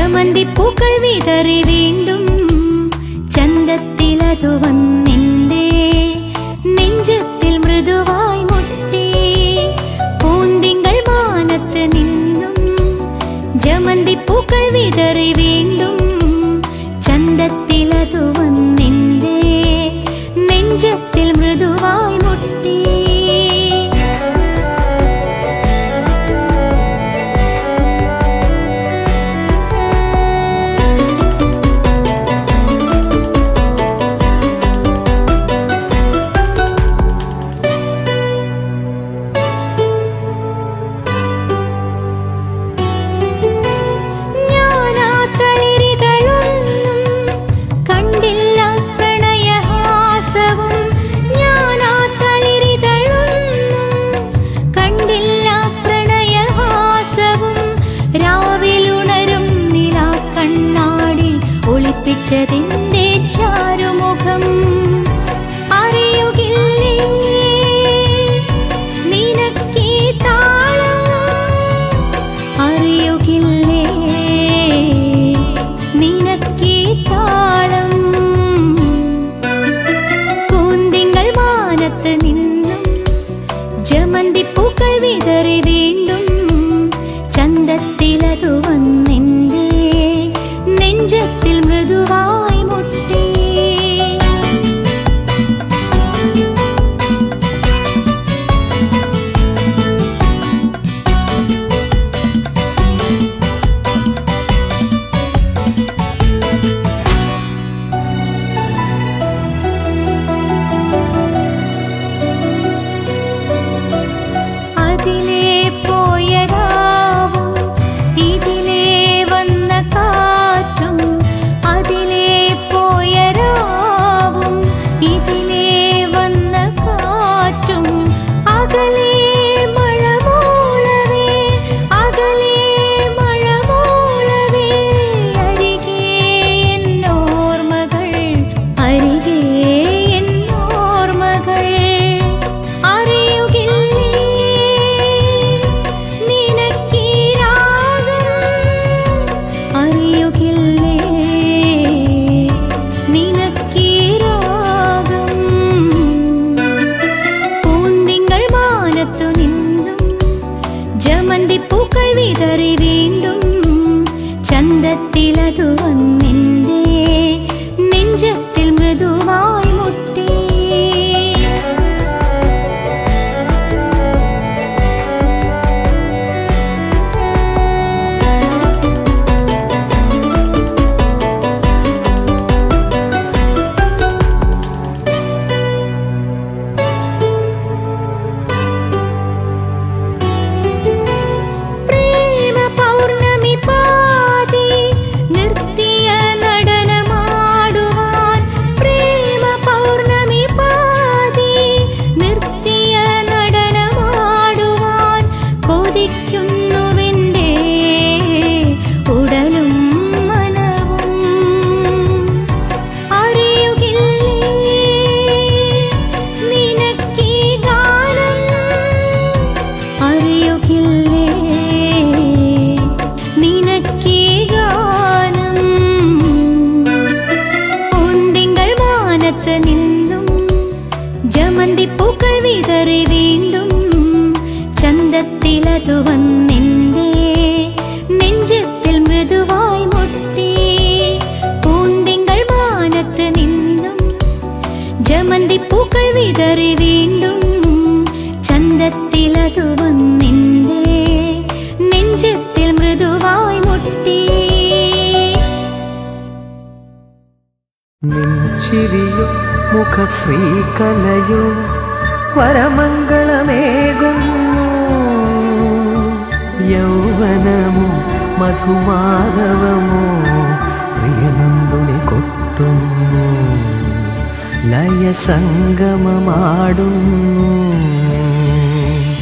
ജമന്തിപ്പൂക്കൾ വിതറി വീണ്ടും ചന്തത്തിലതു വന്നെന്റെ നെഞ്ചത്തിൽ മൃദുവായി മുട്ടി പൂന്തിങ്കൾ മാനത്ത് നിന്നും ജമന്തിപ്പൂക്കൾ വിതറി വീണ്ടും ചന്തത്തിലതു വന്നെന്റെ നെഞ്ചത്തിൽ മൃദുവായി മുട്ടി ഞാനാ തളിരിതളൊന്നും കണ്ടില്ല പ്രണയഹാസവും ഞാനാ തളിരിതളൊന്നും കണ്ടില്ല പ്രണയഹാസവും രാവിലുണരും നിലാ കണ്ണാടി ഒളിപ്പിച്ചതിൻ്റെ ചാരുമുഖം അറിയുകില്ലേ നിനക്കീ താളം അറിയുകില്ലേ നിനക്കീ താളം കൂന്തിങ്കൾ മാനത്ത് നിന്നും ജമന്തിപ്പൂക്കൾ വിതറി വീണ്ടും ചന്തത്തിലതു വന്നെന്റെ നെഞ്ചത്തിൽ മൃദുവായി മുട്ടി അതിലേ പോയരാവും ഇതിലേ വന്ന കാറ്റും അതിലേ പോയരാവും ഇതിലേ വന്ന കാറ്റും അകലേ മഴമൂളവേ അകലേ മഴമൂളവേ അരികെ എന്നോർമകൾ അരികെ എന്നോർമകൾ അറിയുകില്ലേ നിനക്കീ രാഗം അറിയുകില്ലേ നിനക്കീ രാഗം പൂന്തിങ്കൾ മാനത്തു നിന്നും ജമന്തിപ്പൂക്കൾ വിതറി വീണ്ടും ചന്തത്തിലതു വന്നെന്റെ നെഞ്ചത്തിൽ മൃദുവായി മുട്ടി പ്രേമ പൗർണമി പാതി നിർത്തിയ നടനമാടുവാൻ പ്രേമ പൗർണമി പാതി നിർത്തിയ നടനമാടുവാൻ കൊതിക്കുന്നുവെൻ്റെ ഉടലും മനവും അറിയുകില്ലേ നിനക്കീ ഗാനം അറിയുകില്ലേ നിനക്കീ ഗാനം പൂന്തിങ്കൾ മാനത്ത് നിന്നും ജമന്തിപ്പൂക്കൾ വിതറി വീണ്ടും ചന്തത്തിലതു വന്നെന്റെ നെഞ്ചത്തിൽ മൃദുവായി മുട്ടി പൂന്തിങ്കൾ മാനത്ത് നിന്നും ജമന്തിപ്പൂക്കൾ വിതറി വീണ്ടും ചന്തത്തിലതു വന്നെന്റെ നെഞ്ചത്തിൽ മൃദുവായി മുട്ടി നിൻചിരിയോ മുഖശ്രീകലയോ വരമംഗളമേകുന്നു യൗവനമോ മധുമാധവമോ പ്രിയനന്ദുനി കൊട്ടുന്നു ലയസംഗമമാടുന്നു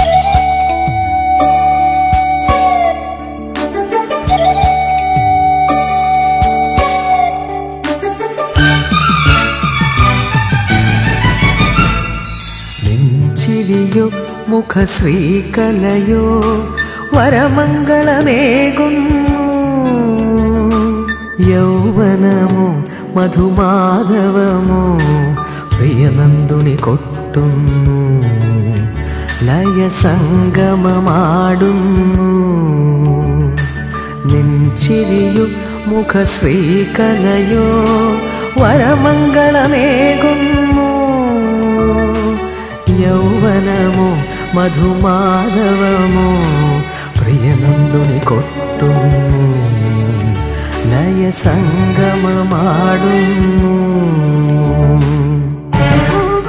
നെഞ്ചിരിയോ മുഖശ്രീകലയോ വരമംഗളമേകുന്നു യൗവനമോ മധുമാധവമോ പ്രിയനന്ദുണി കൊട്ടുന്നു ലയസംഗമമാടുന്നു നിൻചിരിയും മുഖശ്രീകലയോ വരമംഗളമേകുന്നു യൗവനമോ മധുമാധവമോ പ്രിയനന്ദുണി കൊട്ടുന്നു ലയസംഗമമാടുന്നു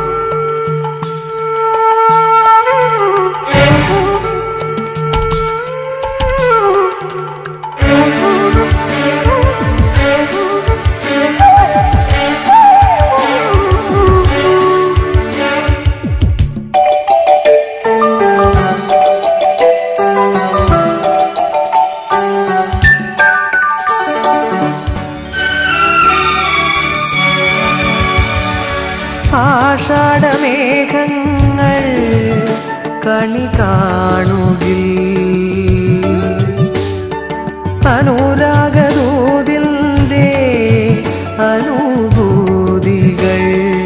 ആഷാഢമേഘങ്ങൾ കണി കാണുകിൽ അനുരാഗദൂതിൻ്റെ അനുഭൂതികൾ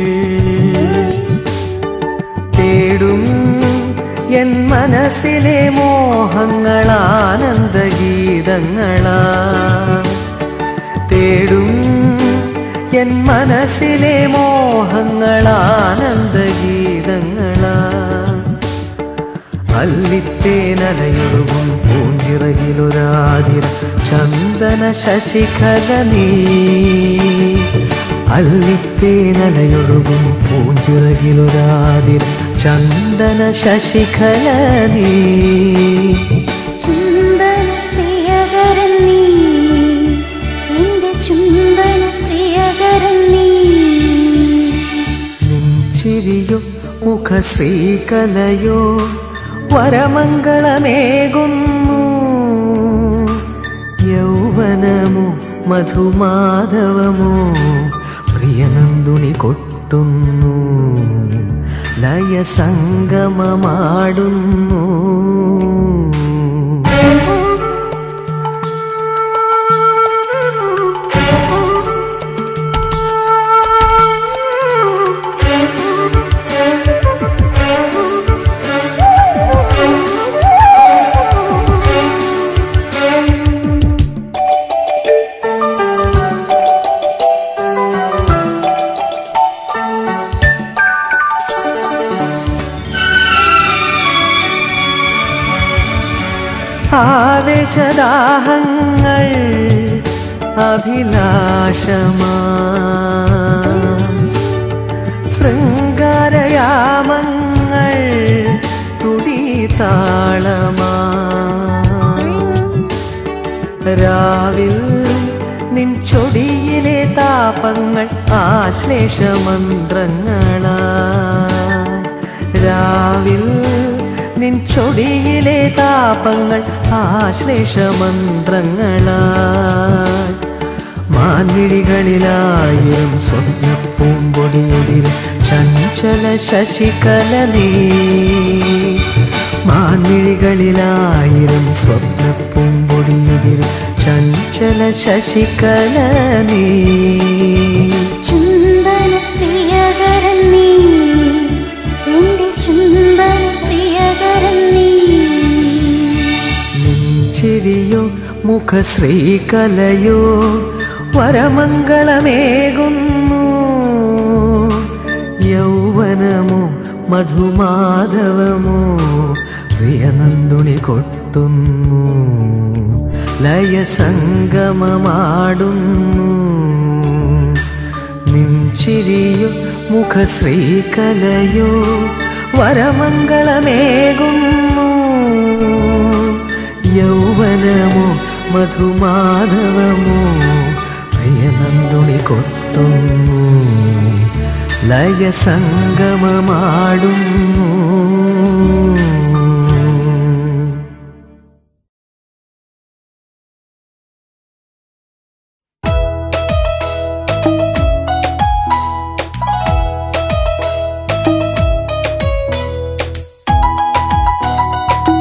തേടും എൻ മനസ്സിലെ മോഹങ്ങൾ ആനന്ദഗീതങ്ങളാ തേടും എൻ മനസ്സിലെ മോഹങ്ങൾ ആനന്ദഗീതങ്ങളാ അല്ലിത്തേനലയൊഴുകും പൂഞ്ചിറകിലൊരാതിര ചന്ദന ശശിഖല നീ അല്ലിത്തേനലയൊഴുകും പൂഞ്ചിറകിലൊരാതിര ചന്ദന ശശിഖല നീ ചുംബന പ്രിയകരൻ നീ എന്റെ ചുംബന പ്രിയകരൻ നീ ചിരിയോ മുഖശ്രീകലയോ വരമംഗളമേകുന്നു യൗവനമോ മധുമാധവമോ പ്രിയനന്ദുണി കൊട്ടുന്നു ലയസംഗമമാടുന്നു ആവേശദാഹങ്ങൾ അഭിലാഷമാ ശൃംഗാരയാമങ്ങൾ തുടിതാളമാ രാവിൽ നിൻ ചൊടിയിലെ താപങ്ങൾ ആശ്ലേഷമന്ത്രങ്ങളാ രാവിൽ നിൻ ചൊടിയിലെ താപങ്ങൾ ആശ്ലേഷമന്ത്രങ്ങളാ മാൻവിഴികളിലായിരം സ്വപ്നപ്പൂമ്പൊടിയുതിരും ചഞ്ചല ശശികല നീ മാൻവിഴികളിലായിരം സ്വപ്നപ്പൂമ്പൊടിയുതിരും ചഞ്ചല ശശികല നീ ചുംബന പ്രിയകരൻ നീ എന്റെ ചുംബന പ്രിയകരൻ നീ ചിരിയോ മുഖശ്രീകലയോ വരമംഗളമേകുന്നു യൗവനമോ മധുമാധവമോ പ്രിയനന്ദുണി കൊട്ടുന്നു ലയസംഗമമാടുന്നു നിൻചിരിയോ മുഖശ്രീകലയോ വരമംഗളമേകുന്നു യൗവനമോ മധുമാധവമോ പ്രിയനന്ദുണി കൊട്ടുന്നു ലയസംഗമമാടുന്നു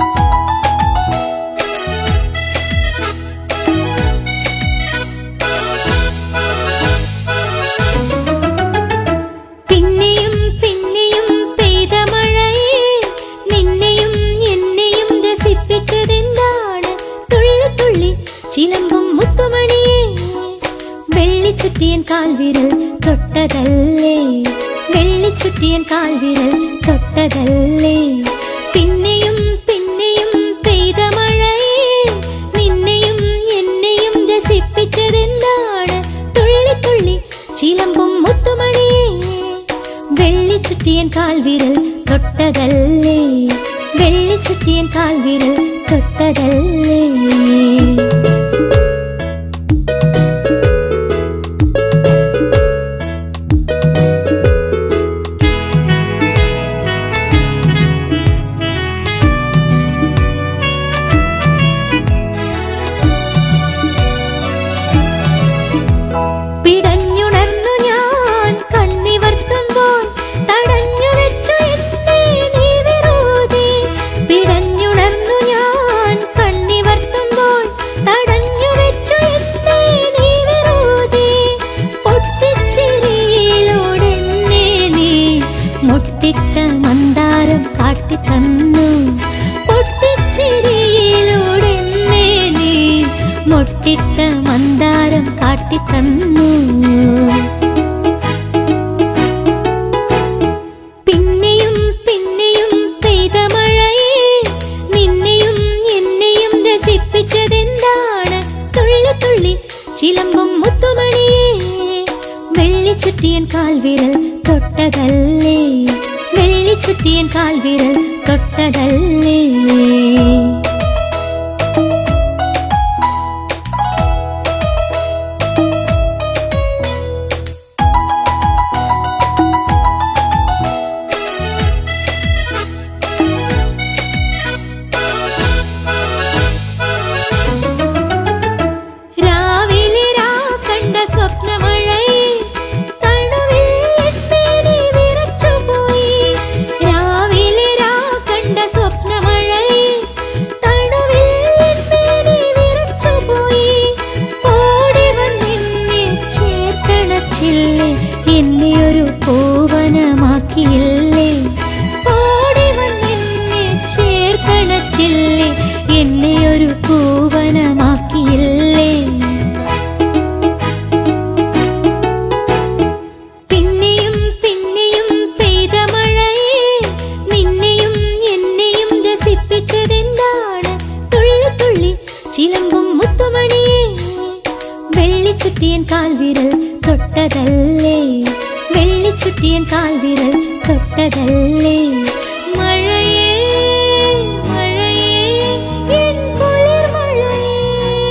ചുംബന കാൽവിരൽ തൊട്ടതല്ലേ വെള്ളിച്ചുറ്റിയൻ കാൽവിരൽ തൊട്ടതല്ലേ പിന്നെയും പിന്നെയും പെയ്ത മഴയെ നിന്നെയും എന്നെയും രസിപ്പിച്ചതെന്താണ് തുള്ളി തുള്ളി ചിലമ്പും മുത്തുമണിയെ വെള്ളിച്ചുറ്റിയൻ കാൽവിരൽ തൊട്ടതല്ലേ വെള്ളിച്ചുറ്റിയൻ കാൽവിരൽ തൊട്ടതല്ലേ പിടഞ്ഞുണർന്നു ഞാൻ കണ്ണിവർത്തുമ്പോൾ തടഞ്ഞു വെച്ചു എന്നെ നീ വിരോധി പിടഞ്ഞുണർന്നു ഞാൻ കണ്ണിവർത്തുമ്പോൾ തടഞ്ഞു വെച്ചു എന്നെ നീ വിരോധി പൊട്ടിച്ചിരിയിലൂടെന്നെ നീ മുട്ടിട്ട മന്ദാരം കാട്ടിത്തന്നു പൊട്ടിച്ചിരിയിലൂടെന്നെ നീ മുട്ടിട്ട മന്ദാരം കാട്ടിത്തന്നു പിന്നെയും പിന്നെയും പെയ്ത മഴയെ നിന്നെയും എന്നെയും രസിപ്പിച്ചതെന്താണ് തുള്ളി തുള്ളി ചിലമ്പും മുത്തുമണിയെ വെള്ളിച്ചുറ്റിയൻ കാൽവിരൽ തൊട്ടതല്ലേ വെള്ളിച്ചുറ്റിയൻ കാൽവിരൽ തൊട്ടതല്ലേ രാവിലെ രാ കണ്ട സ്വപ്നമഴയെ തണുവിൽ എൻമേനി വിറച്ചുപോയി. രാവിലെ രാ കണ്ട സ്വപ്നമഴയെ തണുവിൽ എൻമേനി വിറച്ചുപോയി. ഓടി വന്നെന്നെ ചേർത്തണച്ചില്ലേ എന്നെ ഒരു പൂവനമാക്കിയില്ലേ ഓടി വന്നെന്നെ ചേർത്തണച്ചില്ലേ എന്നെ ഒരു പൂവനമാക്കിയില്ലേ പിന്നെയും പിന്നെയും പെയ്ത മഴയെ നിന്നെയും എന്നെയും രസിപ്പിച്ചതെന്താണ് തുള്ളി തുള്ളി ചിലമ്പും മുത്തുമണിയെ വെള്ളിച്ചുറ്റിയൻ കാൽവിരൽ തൊട്ടതല്ലേ വെള്ളിച്ചുറ്റിയൻ കാൽവിരൽ തൊട്ടതല്ലേ മഴയേ മഴയേ എൻ കുളിർ മഴയേ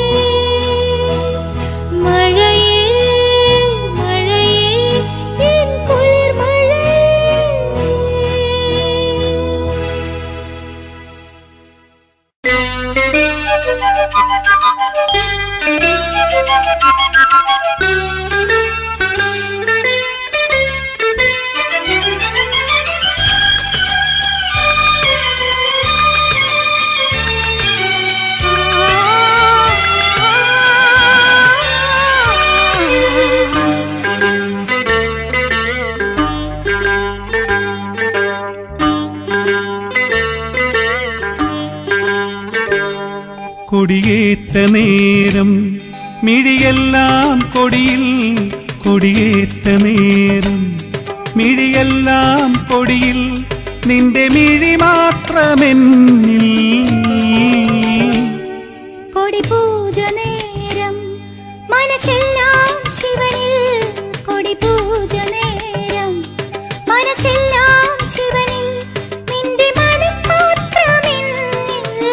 മഴയേ മഴയേ എൻ കുളിർ മഴയേ കൊടിയേറ്റ നേരം മിഴിയെല്ലാം കൊടിയിൽ കൊടിയേറ്റ നേരം മിഴിയെല്ലാം കൊടിയിൽ നിന്റെ മിഴി മാത്രമെന്നിൽ കൊടിപൂജ നേരം മനസ്സെല്ലാം ശിവനിൽ കൊടിപൂജ നേരം മനസ്സെല്ലാം ശിവനിൽ നിന്റെ മനം മാത്രമെന്നിൽ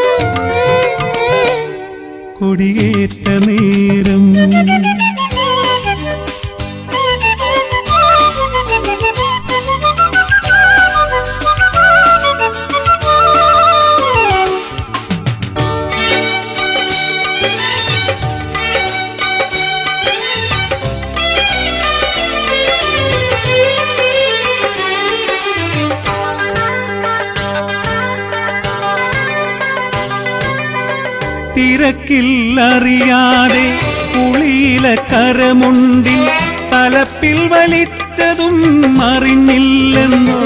കൊടിയേറ്റ നേരം തിരക്കില്ലറിയാതെ കുളിയില കരമുണ്ടിൽ തലപ്പിൽ വലിച്ചതും അറിഞ്ഞില്ലെന്നോ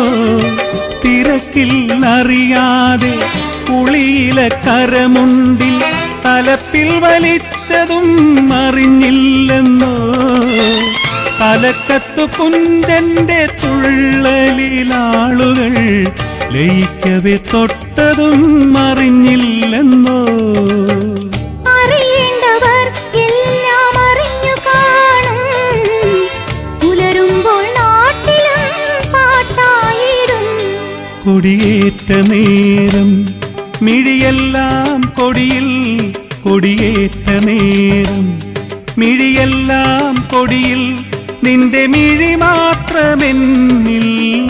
തിരക്കില്ലറിയാതെ കുളിയില കരമുണ്ടിൽ തലപ്പിൽ വലിച്ചതും അറിഞ്ഞില്ലെന്നോ തലക്കത്തു കുഞ്ചന്റെ തുള്ളലിലാളുകൾ ലയിക്കവെ തൊട്ടതും അറിഞ്ഞില്ലെന്നോ അറിയേണ്ടവർ എല്ലാം അറിഞ്ഞു കാണും പുലരുമ്പോൾ നാട്ടിലും പാട്ടായിടും കൊടിയേറ്റ നേരം മിഴിയെല്ലാം കൊടിയിൽ കൊടിയേറ്റ നേരം മിഴിയെല്ലാം കൊടിയിൽ നിന്റെ മിഴി മാത്രമെന്നിൽ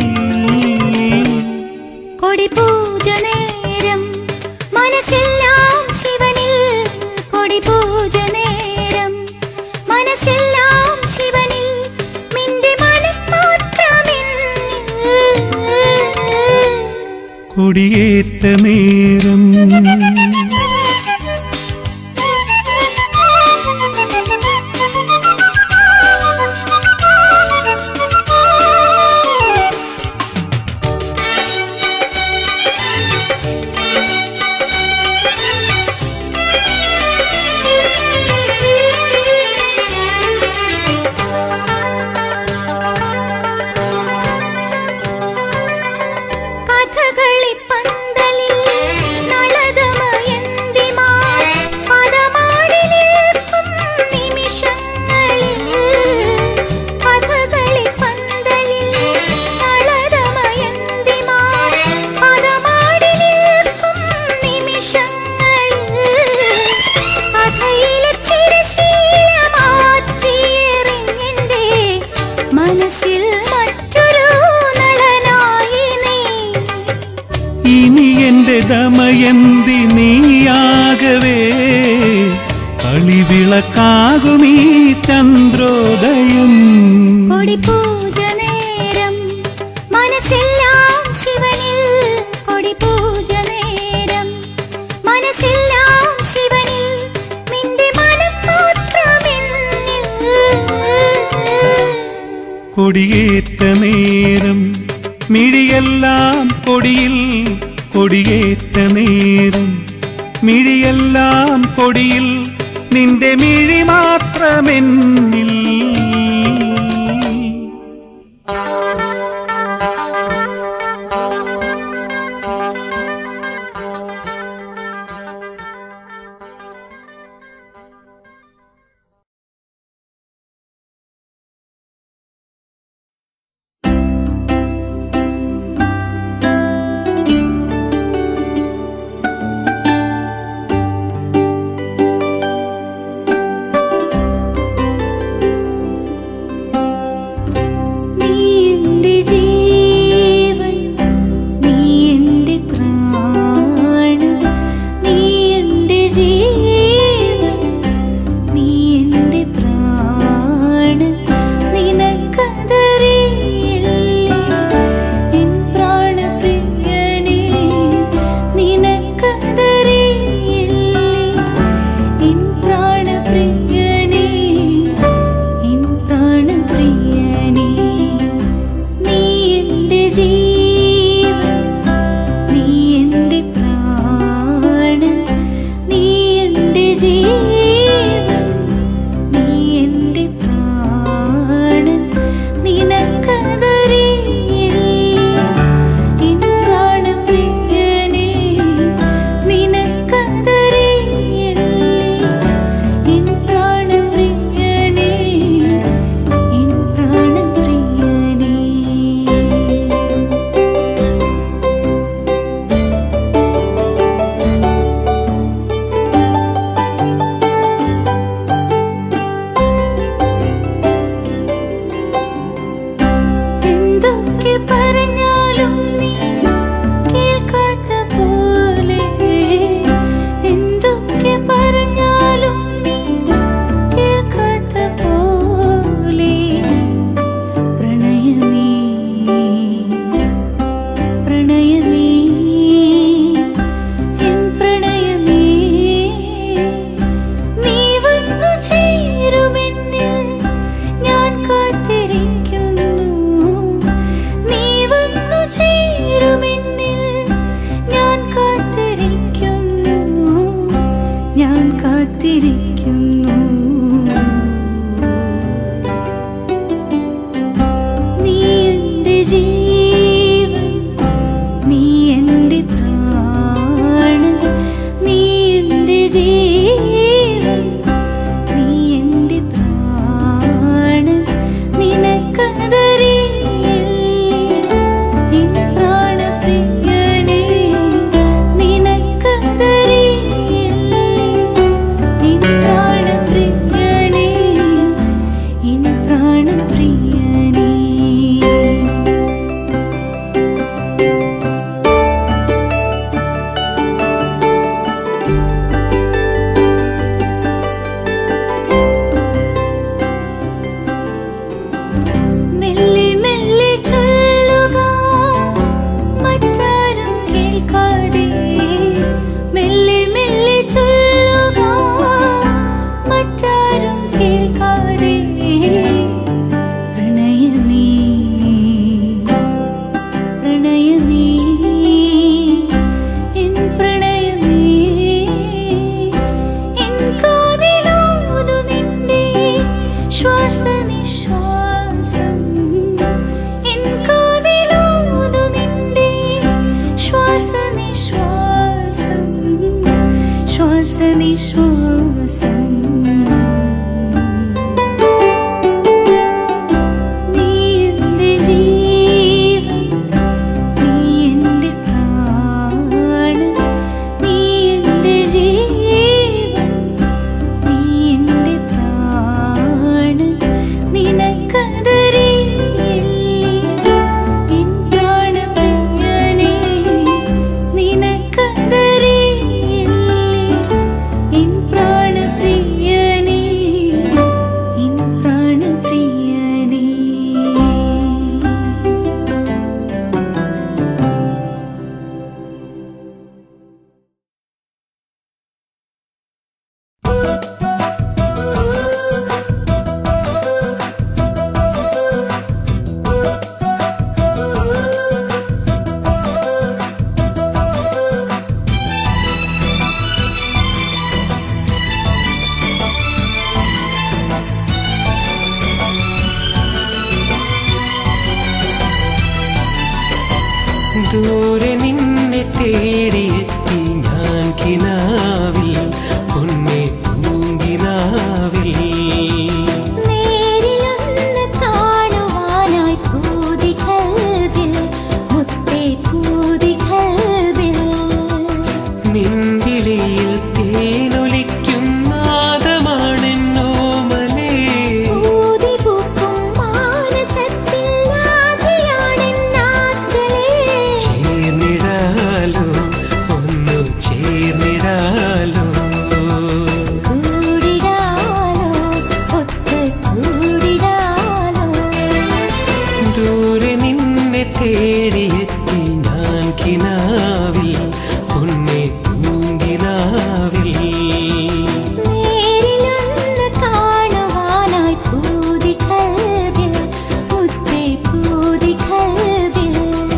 കൊടിപൂജ നേരം മനസ്സെല്ലാം ശിവനിൽ കൊടിപൂജ നേരം മനസ്സെല്ലാം ശിവനിൽ നിന്റെ മനസ്മാത്രമെന്നിൽ കൊടിയേറ്റ നേരം കഥകളിപ്പന്തലിൽ നളതമയന്തിമാർ പദമാടി നിൽക്കും നിമിഷങ്ങളിൽ കഥകളിപ്പന്തലിൽ നളതമയന്തിമാർ പദമാടി നിൽക്കും നിമിഷങ്ങളിൽ കഥയിലെ തിരശീല മാറ്റിയെറിഞ്ഞെന്റെ മനസ്സിൽ മറ്റൊരു നളനായി നീ ഇനി എന്റെ ദമയന്തി നീയാകവേ കളിവിളക്കാകുമീ ചന്ദ്രോദയം കൊടിപൂജ നേരം മനസ്സെല്ലാം ശിവനിൽ കൊടിപൂജ നേരം മനസ്സെല്ലാം ശിവനിൽ നിന്റെ മനസ്സോത്രമെന്നിൽ കൊടിയേറ്റ നേരം മിഴിയെല്ലാം കൊടിയിൽ കൊടിയേറ്റ നേരം മിഴിയെല്ലാം കൊടിയിൽ നിന്റെ മിഴി മാത്രമെന്നിൽ കൊടിപൂജ പ്രാണപ്രിയനേ മെല്ലെ മെല്ലെ ചൊല്ലുക മറ്റാരും കേൾക്കാതെ മെല്ലെ മെല്ലെ ചൊല്ലുക മറ്റാരും കേൾക്കാതെ പ്രണയമേ പ്രണയമേ എൻ പ്രണയമേ എൻ കാതിലോതു നിന്റെ ശ്വാസനിശ്വാസം എൻ കാതിലോതു നിന്റെ ശ്വാസനിശ്വാസം ശ്വാസനിശ്വാസം നീ എൻ്റെ ജീവൻ നീ എൻ്റെ പ്രാണൻ നീ എൻ്റെ ജീവൻ നീ എൻ്റെ പ്രാണൻ നിനക്കതറിയില്ലേ എൻ പ്രാണപ്രിയനേ നിനക്കതറിയില്ലേ എൻ പ്രാണപ്രിയനേ എൻ പ്രാണപ്രിയനേ ദൂരെ നിന്നെ തേടിയെത്തി ഞാൻ കിനാവിൽ പൊന്നെ പൂങ്കിനാവിൽ നേരിലൊന്ന് കാണുവാനായി പൂതി കൽവിൽ മുത്തേ പൂതി കൽവിൽ നിൻവിളിയിൽ തേനൊലിക്കും നാദമാണെന്നോമലേ പൂതി പൂക്കും മാനസത്തിൽ ആദിയാണെന്നാറ്റലേ ചേർന്നിടാലോ ഒന്നു ചേർന്നിടാലോ കൂടിടാലോ ഒത്ത് കൂടിടാലോ ദൂരെ നിന്നെ തേടിയെത്തി ഞാൻ കിനാവിൽ പൊന്നെ പൂങ്കിനാവിൽ നേരിലൊന്ന് കാണുവാനായി പൂതി കൽവിൽ മുത്തേ പൂതി കൽവിൽ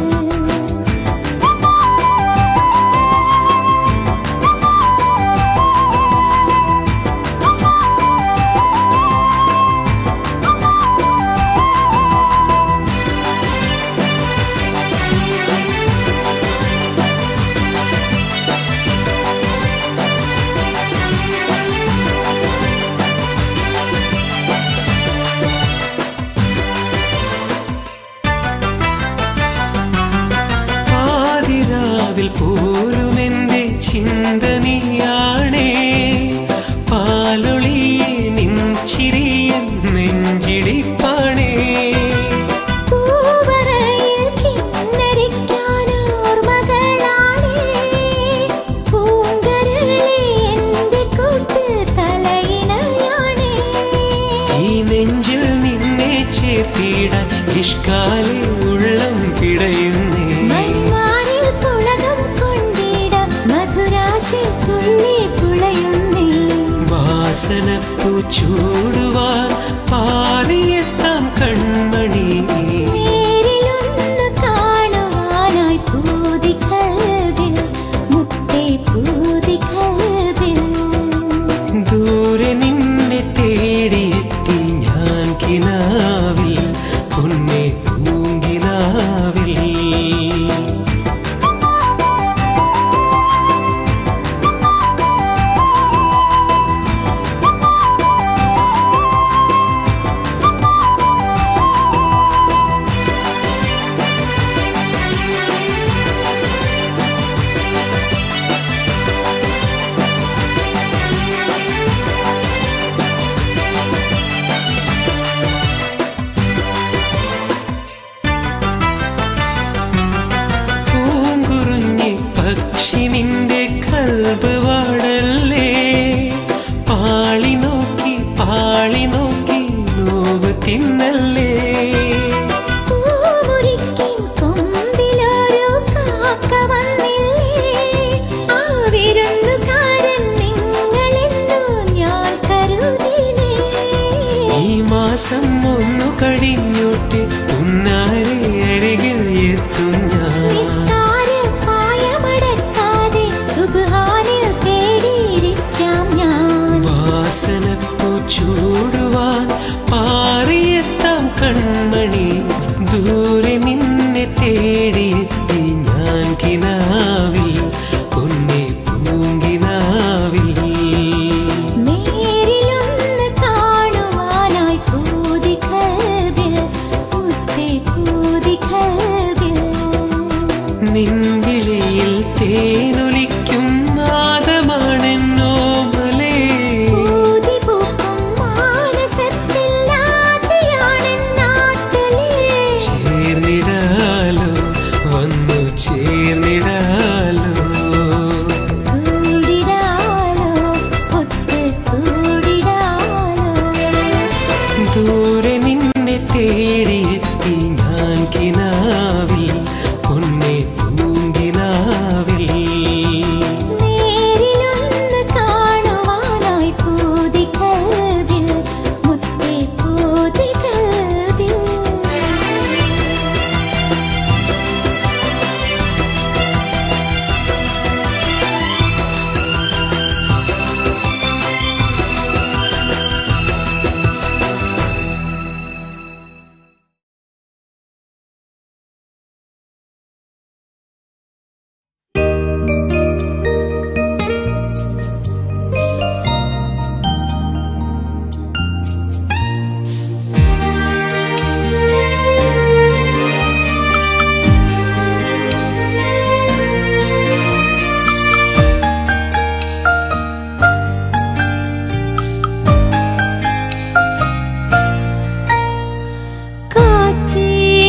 പാതിരാവിൽ പോലും എന്റെ ചിന്തനിയാണേ പാലൊളിയെ നിൻ ചിരിയൻ നെഞ്ചിടിപ്പാണേ പൂവറയിൽ കിന്നരിക്കാനോർമകളാണേ പൂങ്കരളെ എന്റെ കൂട്ട് തലയിണയാണേ ഈ നെഞ്ചിൽ നിന്നെ ചേർത്തിടാൻ ഇഷ്കാലെ ഉള്ളം പിടയുന്നേ മണിമാറിൽ പുളകം കൊണ്ടിടാം മധുരാശി തുള്ളി പുളയുന്നേ വാസനപ്പൂ ചൂടുവാൻ പാറിയെത്താം കൺമണി നേരിലൊന്ന് കാണുവാനായി പൂതി കൽവിൽ മുത്തേ പൂതി കൽവിൽ ദൂരെ നിന്നെ തേടിയെത്തി ഞാൻ കിനാവിൽ പൊന്നെ പൂങ്കിനാവിൽ ും വന്നില്ലേ പൂമുറിക്കിൻ കൊമ്പിലൊരു കാക്ക വന്നില്ലേ ആ വിരുന്നുകാരൻ നിങ്ങളെന്നു ഞാൻ കരുതിനേ ഈ മാസം ഒന്നു കഴിഞ്ഞോട്ടെ ഉന്നാരെ അരികിൽ എത്തും ഞാൻ നിസ്കാര പായമടക്കാതെ സുബ്ഹാനിൽ തേടിയിരിക്കാം ഞാൻ വാസനപ്പൂ ചൂടുവാൻ പാറിയെത്താം കൺമണി ദൂരെ നിന്നെ തേടിയെത്തി ഞാൻ കിനാവിൽ പൊന്നെ പൂങ്കിനാവിൽ നേരിലൊന്ന് കാണുവാനായി പൂതി കൽബിൽ മുത്തേ പൂതി കൽബിൽ നിൻവിളിയിൽ തേനൊലിക്കും നാദമാണെന്നോമലേ പൂതി പൂക്കും മാനസത്തിൽ ആദിയാണെന്നാറ്റലേ. ചേർന്നിടാലോ വന്നു ചേർന്നിടാലോ കൂടിടാലോ, ഒത്ത് കൂടിടാലോ. ദൂരെ നിന്നെ തേടിയെത്തി ഞാൻ കിനാവിൽ പൊന്നെ പൂങ്കിനാവിൽ നേരിലൊന്ന് കാണുവാനായി പൂതി കൽബിൽ, മുത്തേ പൂതി കൽബിൽ. കാറ്റേ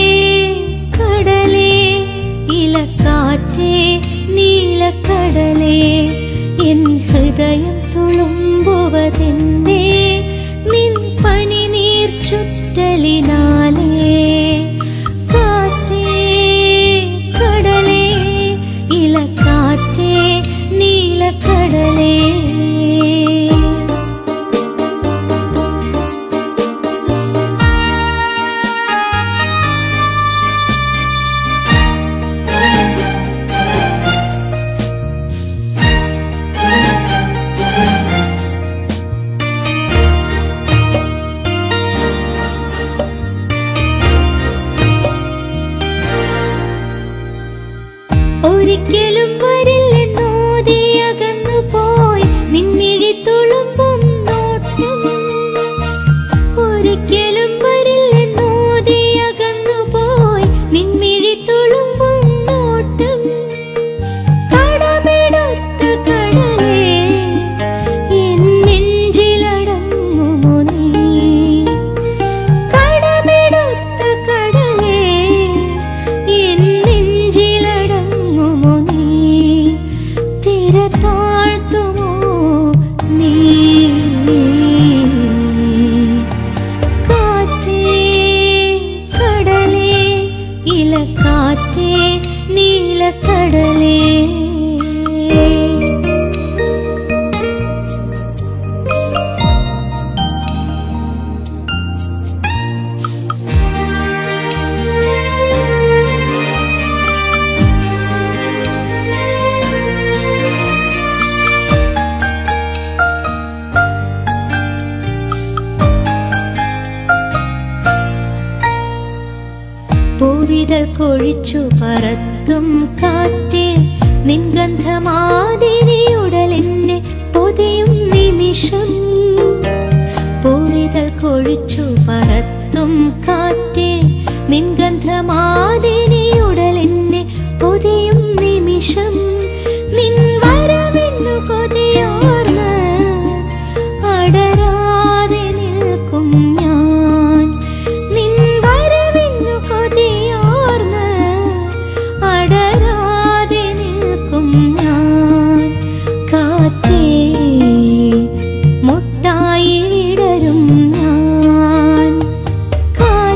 കടലേ ഇലക്കാറ്റേ നീലക്കടലേ എൻ ഹൃദയം തുളുമ്പുവതെന്തേ നിൻ പനിനീർ ചുറ്റലിനാലേ കാറ്റേ കടലേ ഇലക്കാറ്റേ നീലക്കടലേ ഒരിക്കലും വരില്ലെന്നോതി അകന്നു പോയി നിന്നിഴി തുളുമ്പും നോട്ടം ഒരിക്കലും വരില്ലെന്നോതി അകന്നു പോയി നിൻമിഴി തുളുമ്പും നോട്ടം കടമെടുത്ത കടലേ എൻ നെഞ്ചിലടങ്ങുമോ നീ കടമെടുത്ത കടലേ എൻ നെഞ്ചിലടങ്ങുമോ നീ തിര താഴ്ത്തുമോ നീ കാറ്റേ കടലേ ഇലക്കാറ്റേ നീലക്കടലേ പൂവിതൾ കൊഴിച്ചു പറത്തും കാറ്റേ നിൻഗന്ധമാതിരിയുടലെന്നെ പൊതിയും നിമിഷം പൂവിതൾ കൊഴിച്ചു പറത്തും കാറ്റേ നിൻഗന്ധമാതിരിയുടലെന്നെ പൊതിയും നിമിഷം നിൻ വരവെന്നു കൊതിയോർന്ന് അടരാതെ നിൽക്കും ഞാൻ നിൻ വരവെന്നു കൊതിയോർന്ന് അടരാതെ നിൽക്കും ഞാൻ കാറ്റേ മുട്ടായി വിടരും ഞാൻ കാ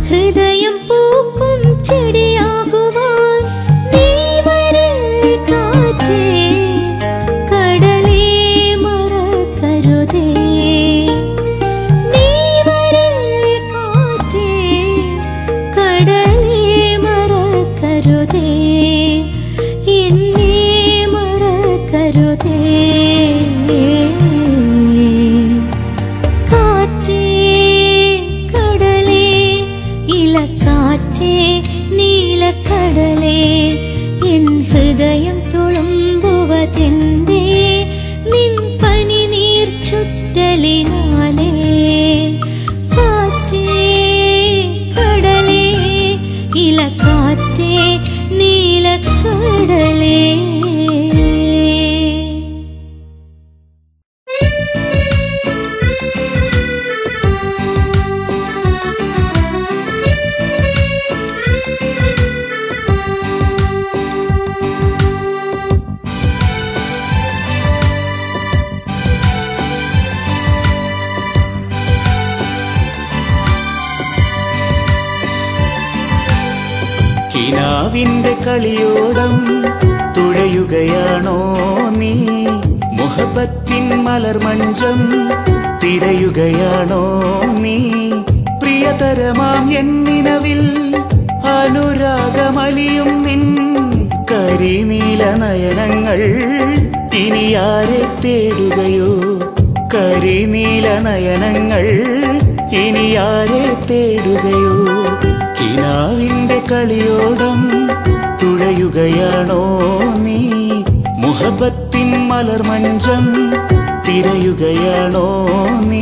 ഹൃദയം പൂക്കും ചെടിയാകുവാൻ നീ വരല്ലേ കാറ്റേ കടലേ മറക്കരുതേ നീ വരല്ലേ കാറ്റേ കടലേ മറക്കരുതേ എന്നെ മറക്കരുതേ കാറ്റേ കടലേ ഇലക്കാറ്റേ നീലക്കടലേ എൻ ഹൃദയം തുളുമ്പുവതെന്തേ നിൻ പനി നീർ ചുറ്റലിനാലേ കാറ്റേ കടലേ ഇലക്കാറ്റേ നീലക്കടലേ കിനാവിന്റെ കളിയോടം തുഴയുകയാണോ നീ മുഹബത്തിൻ മലർമഞ്ചം തിരയുകയാണോ നീ പ്രിയതരമാം എന്നിനവിൽ അനുരാഗമലിയും നിൻ കരിനീല നയനങ്ങൾ ഇനി ആരെ തേടുകയോ കരിനീല നയനങ്ങൾ ഇനി ആരെ തേടുകയോ കിനാവിന്റെ കളിയോടം തുഴയുകയാണോ നീ മുഹബത്തിൻ മലർമഞ്ചം തിരയുകയാണോ നീ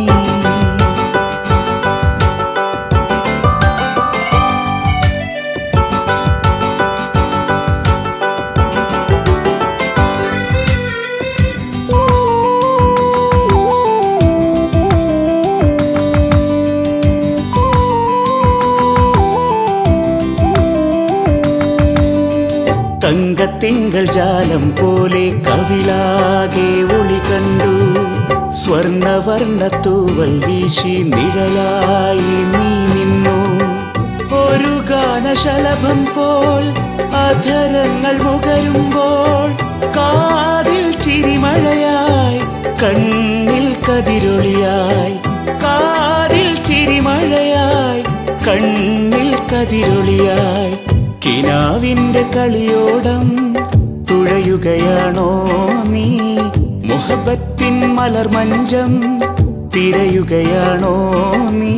തങ്കത്തിങ്കൾ ജാലം പോലെ കവിളാകെ ഒളി കണ്ടു സ്വർണവർണ്ണ തൂവൽ വീശി നിഴലായി നീ നിന്നു ഒരു ഗാനശലഭം പോൽ അധരങ്ങൾ മുകരുമ്പോൾ കാതിൽ ചിരിമഴയായി കണ്ണിൽ കതിരൊളിയായി കാതിൽ ചിരിമഴയായി കണ്ണിൽ കതിരൊളിയായി കിനാവിന്റെ കളിയോടം തുഴയുകയാണോ നീ മുഹബത്തിൻ മലർമഞ്ചം തിരയുകയാണോ നീ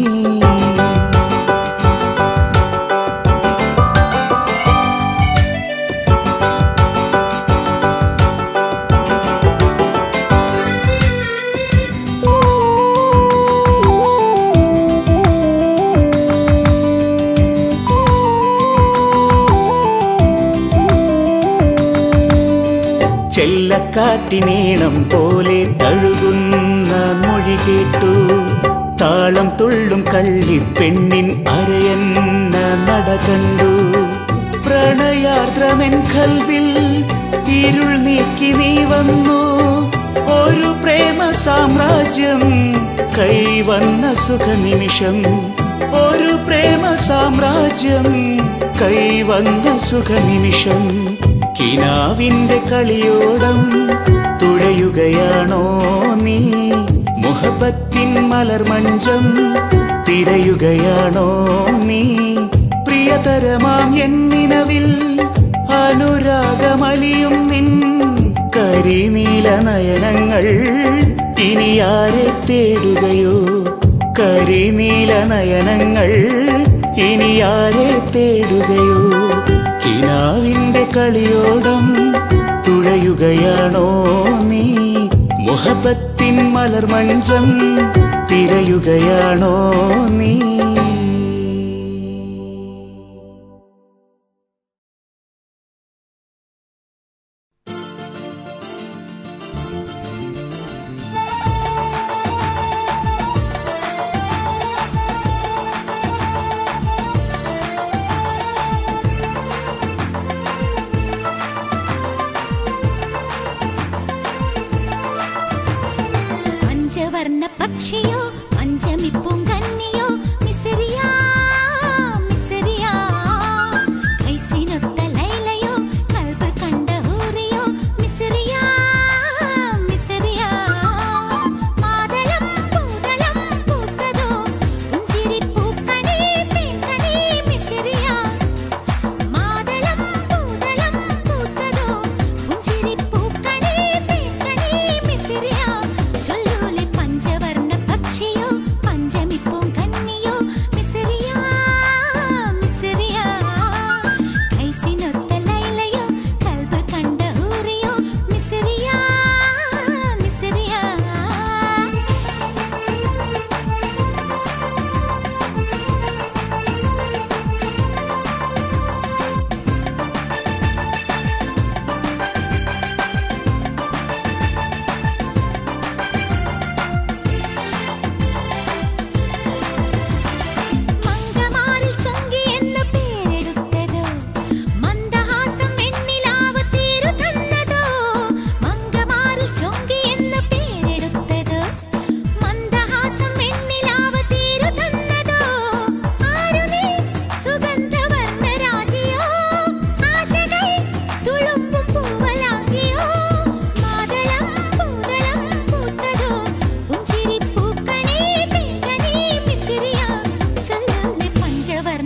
ചെല്ലക്കാറ്റിനീണം പോലെ തഴുകുന്ന മൊഴി കേട്ടു താളം തുള്ളും കള്ളി പെണ്ണിൻ അരയന്ന നട കണ്ടു പ്രണയാർദ്രമെൻ കൽവിൽ ഇരുൾ നീക്കി നീ വന്നു ഒരു പ്രേമ സാമ്രാജ്യം കൈവന്ന സുഖനിമിഷം ഒരു പ്രേമ സാമ്രാജ്യം കൈവന്ന സുഖനിമിഷം കിനാവിന്റെ കളിയോടം തുഴയുകയാണോ നീ മുഹബത്തിൻ മലർമഞ്ചം തിരയുകയാണോ നീ പ്രിയതരമാം എന്നിനവിൽ അനുരാഗമലിയും നിൻ കരിനീല നയനങ്ങൾ ഇനി ആരെ തേടുകയോ കരിനീല നയനങ്ങൾ ഇനി ആരെ തേടുകയോ കിനാവിന്റെ കളിയോടം തുഴയുകയാണോ നീ മുഹബത്തിൻ മലർമഞ്ചം തിരയുകയാണോ നീ പഞ്ചവർണ്ണ പക്ഷിയോ പഞ്ചമിപ്പും കന്നിയോ മിസ്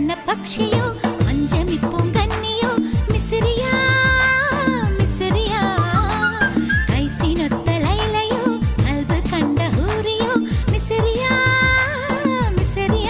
പഞ്ചവർണ്ണ പക്ഷിയോ അഞ്ചമിപ്പും കന്നിയോ മിസിറിയ മിസിറിയ കൈസിനൊത്ത ലൈലയോ കൽബ് കണ്ട ഹൂറിയോ മിസിറിയ മിസിറിയ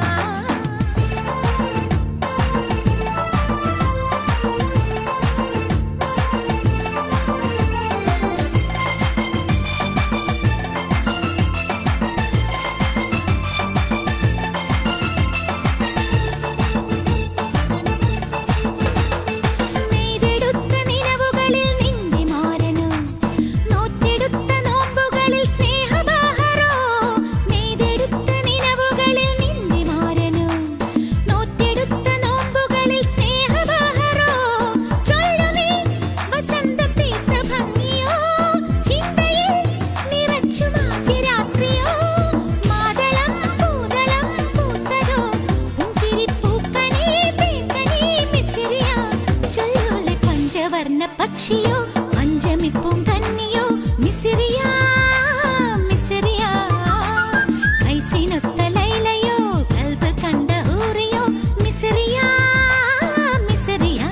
നെയ്തെടുത്ത നിലവുകളിൽ നിന്റെ മാരനോ നോറ്റെടുത്ത നോമ്പുകളിൽ സ്നേഹബാഹരോ നെയ്തെടുത്ത നിലവുകളിൽ നിന്റെ മാരനോ നോറ്റെടുത്ത നോമ്പുകളിൽ സ്നേഹബാഹരോ ചൊല്ലു നീ വസന്തം തീർത്ത ഭംഗിയോ ചിന്തയിൽ നിറച്ചു രാത്രിയോ മാതളം പൂതളം പൂത്തതോ പുഞ്ചിരി പൂക്കനേ തേൻകനേ മിസിറിയ ചൊല്ലോലെ പഞ്ചവർണ്ണ പക്ഷിയോ പഞ്ചമിപ്പും കന്നിയോ മിസിറിയ മിസിറിയ കൈസിനൊത്ത ലൈലയോ കൽബ് കണ്ട ഹൂറിയോ മിസിറിയ മിസിറിയ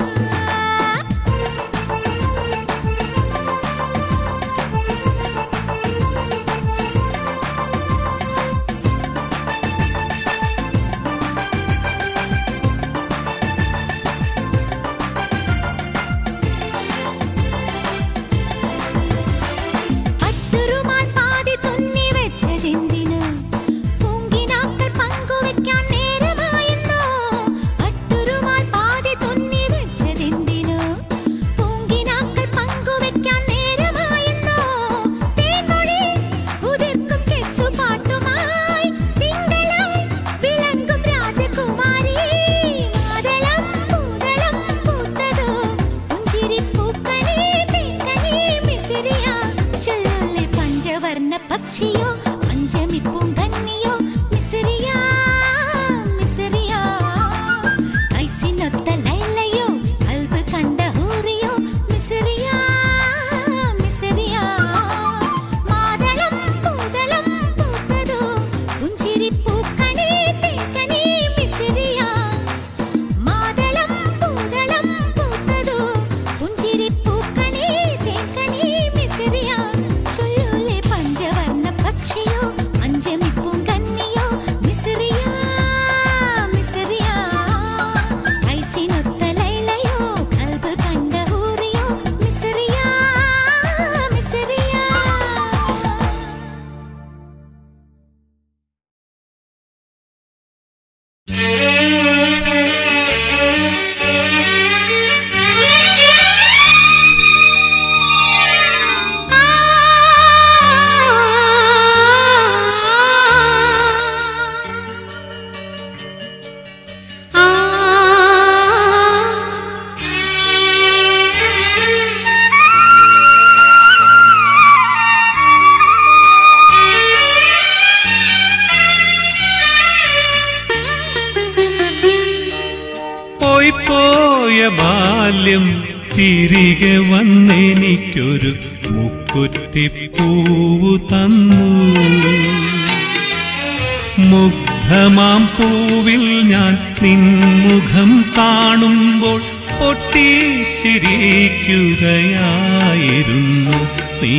പട്ടുരുമാൽ പാതി തുന്നി വെച്ചതെന്തിന് പൂങ്കിനാക്കൾ പങ്കുവെക്കാൻ നേരമായെന്നോ പട്ടുരുമാൽ പാതി തുന്നി വെച്ചതെന്തിന് പൂങ്കിനാക്കൾ പങ്കുവെക്കാൻ നേരമായെന്നോ തേൻമൊഴി ഉതിർക്കും കെസ്സുപാട്ടുമായി തിങ്കളായി വിളങ്ങും രാജകുമാരി മാതളം പൂതളം പൂത്തതോ പുഞ്ചിരി പൂക്കണേ തേങ്കനേ മിസിറിയ ചൊല്ലെ പഞ്ചവർണ്ണ പക്ഷിയോ പഞ്ചമിപ്പും കന്നിയോ മിസിറിയ മിസിറിയ കൈസിനൊത്ത ലൈലയോ കൽബ് കണ്ട ഹൂറിയോ മിസിറിയ മിസിറിയ മാതളം പൂതളം പൂത്തതോ പുഞ്ചിരി പൂക്കണേ തേക്കനേ മിസിറിയ മാതളം പൂതളം പൂത്തതോ പുഞ്ചിരി പൂക്കണേ തേക്കനേ മിസിറിയ ചൊല്ലോലെ പഞ്ചവർണ്ണ പക്ഷിയോ അഞ്ചമിപ്പും കന്നിയോ മിസിറിയ മിസിറിയ കൈസിനൊത്ത ലൈലയോ കൽബ് കണ്ട ഹൂറിയോ മിസിറിയ മിസിറിയ പോയി പോയ ബാല്യം തിരികെ വന്നെനിക്കൊരു മുക്കുറ്റിപ്പൂവ് തന്നു മുഗ്ധമാം പൂവിൽ ഞാൻ നിൻമുഖം കാണുമ്പോൾ പൊട്ടിച്ചിരിക്കുകയായിരുന്നു നീ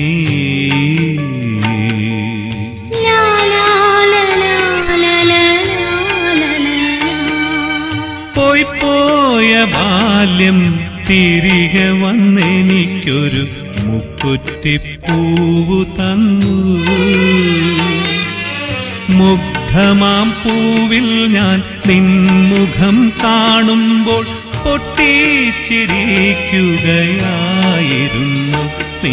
പോയി പോയ ബാല്യം തിരികെ വന്നെനിക്കൊരു മുക്കുറ്റിപ്പൂവ് തന്നു മുഗ്ധമാം പൂവിൽ ഞാൻ നിൻമുഖം കാണുമ്പോൾ പൊട്ടിച്ചിരിക്കുകയായിരുന്നു നീ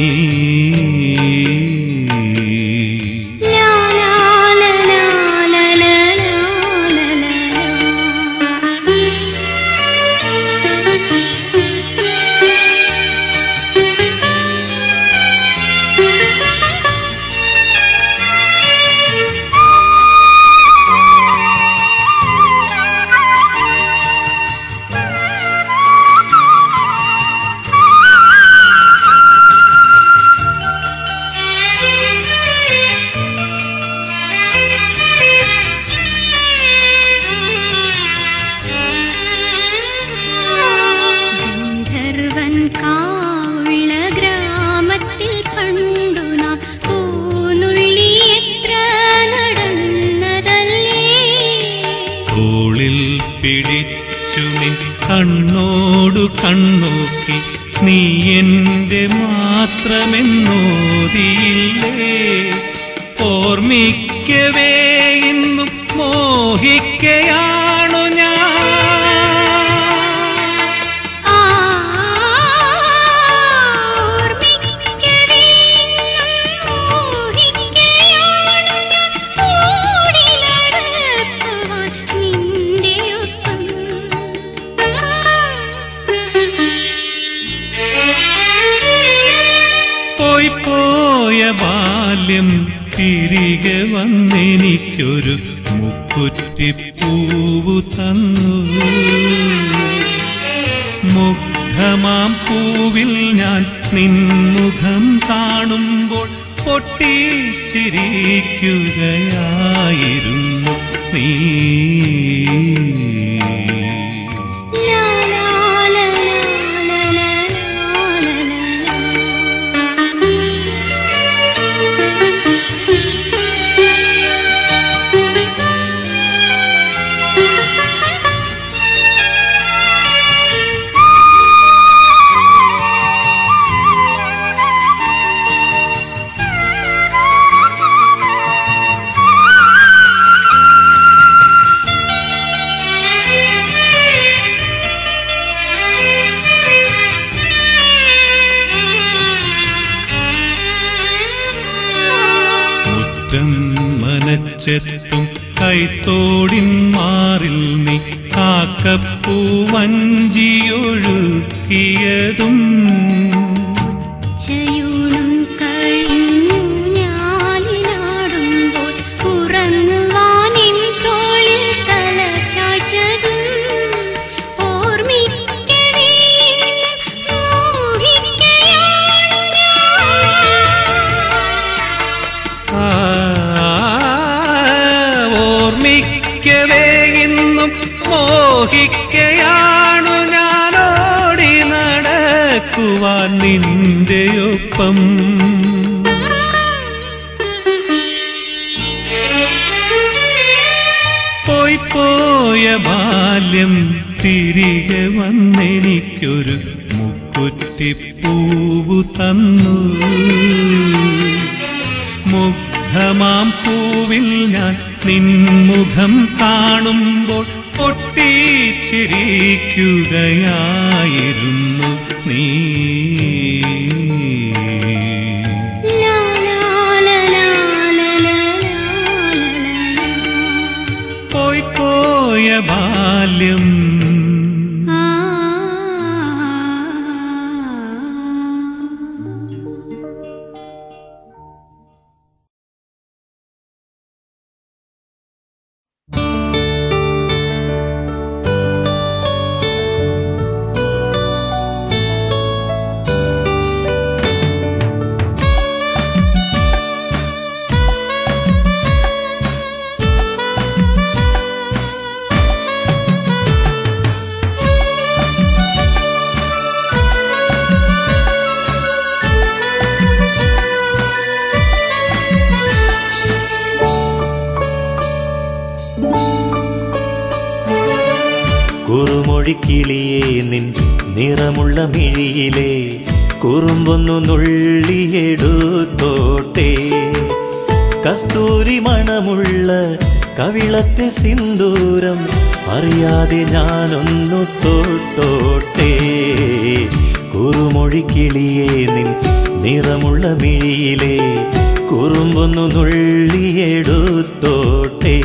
ആ തോളിൽ പിടിച്ചു നിൻ കണ്ണോടു കണ്ണോക്കി നീ എന്റെ മാത്രമെന്നോതിയില്ലേ ഓർമ്മിക്കവേ ഇന്നും മോഹിക്കയാണു ഞാൻ ഓർമ്മിക്കവേ മോഹിക്കയാണു ഞാൻ ഓടി നടക്കുവാൻ നിന്റെയൊപ്പം പോയി പോയ ബാല്യം തിരികെ വന്നെനിക്കൊരു മുക്കുറ്റിപ്പൂവു തന്നു മുഗ്ധമാം പൂവിൽ ഞാൻ നിൻമുഖം കാണുമ്പോൾ പൊട്ടിച്ചിരിക്കുകയായിരുന്നു നീ ലാ ലാ ലാ ലാ ലാ മുറ്റം മനച്ചെത്തും കൈത്തോടിൻ മാറിൽ നീ കാക്കപ്പൂ വഞ്ചിയൊഴുക്കിയതും ചയൂണും കഴിഞ്ഞു ഞാനിനാടുമ്പോൾ ഉറങ്ങുവാനിൻ തോളിൽ തല ചായ്ച്ചതും ഓർമ്മിക്കവേ ഇന്ന് മോഹിക്കയാണു ഞാൻ ആ, ഓർമ്മിക്കവേ ഇന്നും മോഹിക്കയാണു ഞാനോടി നടക്കുവാൻ നിന്റെയൊപ്പം പോയി പോയ ബാല്യം തിരികെ വന്നെനിക്കൊരു മുക്കുറ്റിപ്പൂവു തന്നു മുഗ്ധമാം പൂവിൽ ഞാൻ നിൻമുഖം കാണുമ്പോൾ പൊട്ടിച്ചിരിക്കുകയായിരുന്നു നീ ലാ ലാ ലാ ലാ ലാ ലാ ലാ പോയി പോയ ബാല്യം ആ കുറുമൊഴിക്കിളിയേ നിൻ നിറമുള്ള മിഴിയിലെ കുറുമ്പൊന്നു നുള്ളിയെടുത്തോട്ടെ കസ്തൂരി മണമുള്ള കവിളത്തെ സിന്ദൂരം അറിയാതെ ഞാനൊന്നു തൊട്ടോട്ടെ കുറുമൊഴിക്കിളിയേ നിൻ നിറമുള്ള മിഴിയിലെ കുറുമ്പൊന്നു നുള്ളിയെടുത്തോട്ടെ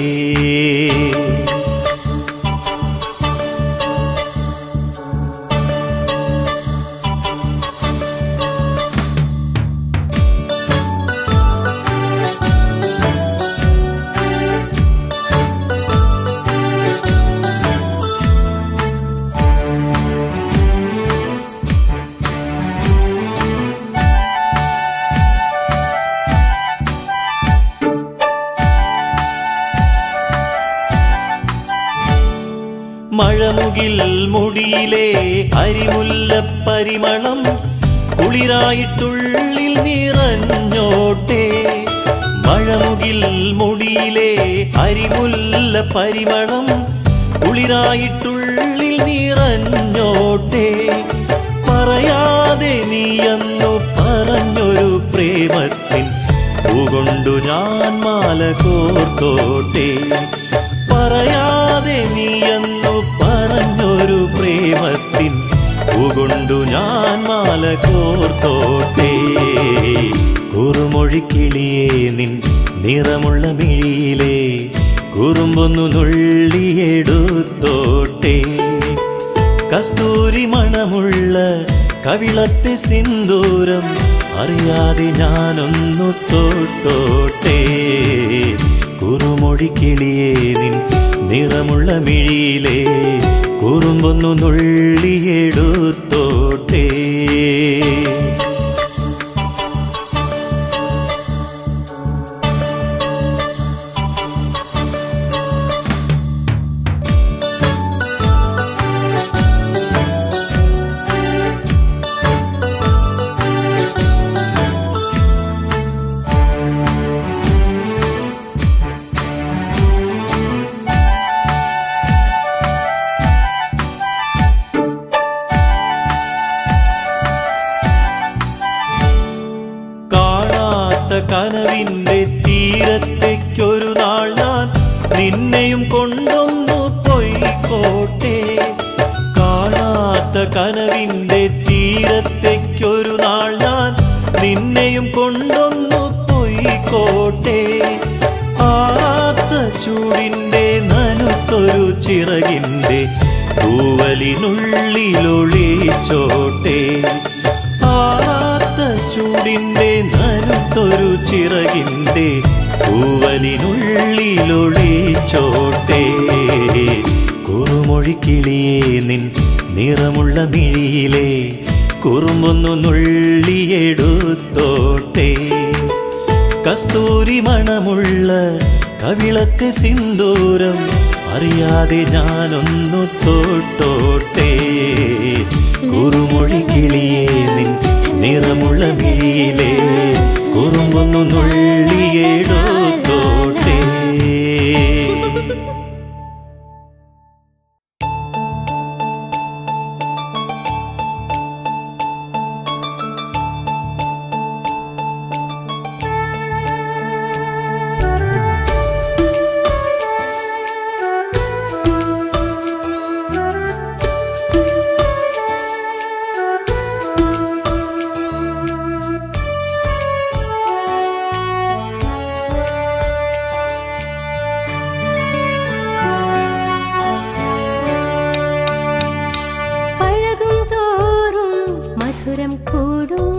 മഴമുകിൽ മുടിയിലെ അരിമുല്ല പരിമളം കുളിരായിട്ടുള്ളിൽ നിറഞ്ഞോട്ടെ മഴമുകിൽ മുടിയിലെ അരിമുല്ല പരിമളം കുളിരായിട്ടുള്ളിൽ നിറഞ്ഞോട്ടെ പറയാതെ നീയെന്നു പറഞ്ഞൊരു പ്രേമത്തിൻ പൂകൊണ്ടു ഞാൻ മാല കോർത്തോട്ടെ പറയാതെ നീയെന്നു പറഞ്ഞൊരു പ്രേമത്തിൻ പൂകൊണ്ടു ഞാൻ മാല കോർത്തോട്ടെ കുറുമൊഴിക്കിളിയേ നിൻ നിറമുള്ള മിഴിയിലെ കുറുമ്പൊന്നു നുള്ളിയെടുത്തോട്ടെ കസ്തൂരി മണമുള്ള കവിളത്തെ സിന്ദൂരം അറിയാതെ ഞാനൊന്നു തൊട്ടോട്ടെ കുറുമൊഴിക്കിളിയേ നിൻ നിറമുള്ള മിഴിയിലെ കുറുമ്പൊന്നു നുള്ളിയെടുത്തോട്ടെ കാണാത്ത കനവിന്റെ തീരത്തേക്കൊരു നാൾ ഞാൻ നിന്നെയും കൊണ്ടൊന്നു പൊയ്ക്കോട്ടെ കാണാത്ത കനവിന്റെ തീരത്തേക്കൊരു നാൾ ഞാൻ നിന്നെയും കൊണ്ടൊന്നു പൊയ്ക്കോട്ടെ ആറാത്ത ചൂടിന്റെ നനുത്തൊരു ചിറകിന്റെ തൂവലിനുള്ളിലൊളിച്ചോട്ടെ ആറാത്ത ചൂടിന്റെ നനുത്തൊരു ചിറകിന്റെ പൂവലിനുള്ളിലൊളിച്ചോട്ടെ കുറുമൊഴിക്കിളിയേ നിൻ നിറമുള്ള മിഴിയിലെ കുറുമ്പൊന്നു നുള്ളിയെടുത്തോട്ടെ കസ്തൂരി മണമുള്ള കവിളത്തെ സിന്ദൂരം അറിയാതെ ഞാനൊന്നു തൊട്ടോട്ടെ കുറുമൊഴി കിളിയേ നിൻ നിറമുള്ള മിഴിയിലെ കുറുമ്പൊന്നു നുള്ളിയെടുത്തോട്ടെ പഴകും തോറും മധുരം കൂടും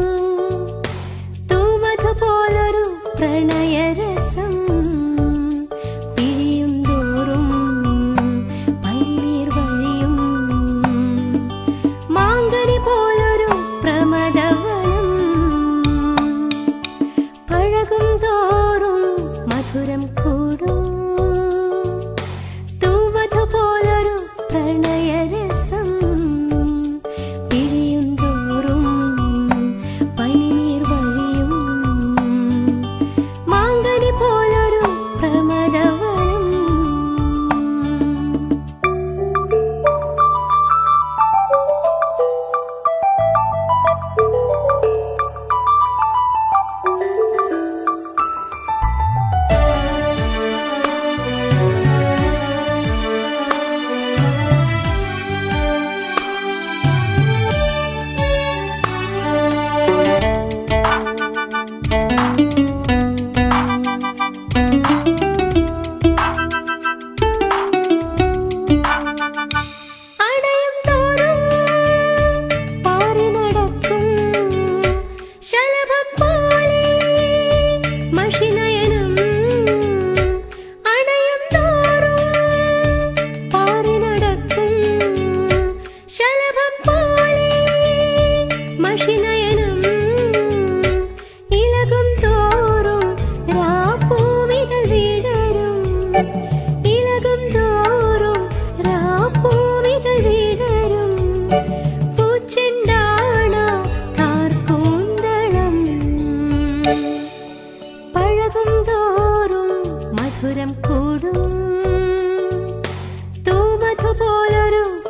തൂമധു പോലൊരു പ്രണയരസം പിഴിയും തോറും പനിനീർ വഴിയും മാങ്കനി പോലൊരു പ്രമദവനം പഴകും തോറും മധുരം കൂടും തൂവധു പോലൊരു പ്രണയരസം പിഴിയും തോറും പനിനീർ വഴിയും മാങ്കനി പോലൊരു പ്രമദവനം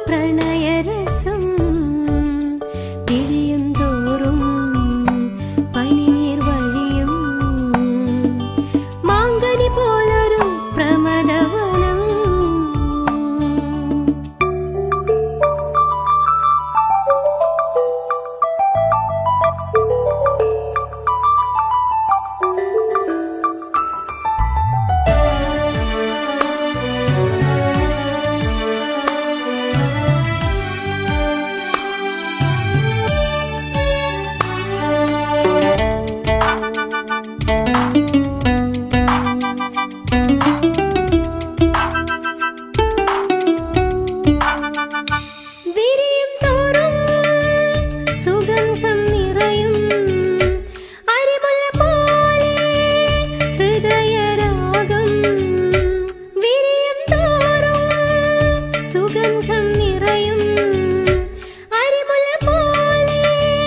പ്രണയരസം പിഴിയും തോറും പനിനീർ വഴിയും മാങ്കനി പോലൊരു പ്രമദവനം വിരിയും തോറും സുഗന്ധം നിറയും അരിമുല്ല പോലെ ഹൃദയരാഗം വിരിയും തോറും സുഗന്ധം നിറയും അരിമുല്ല പോലെ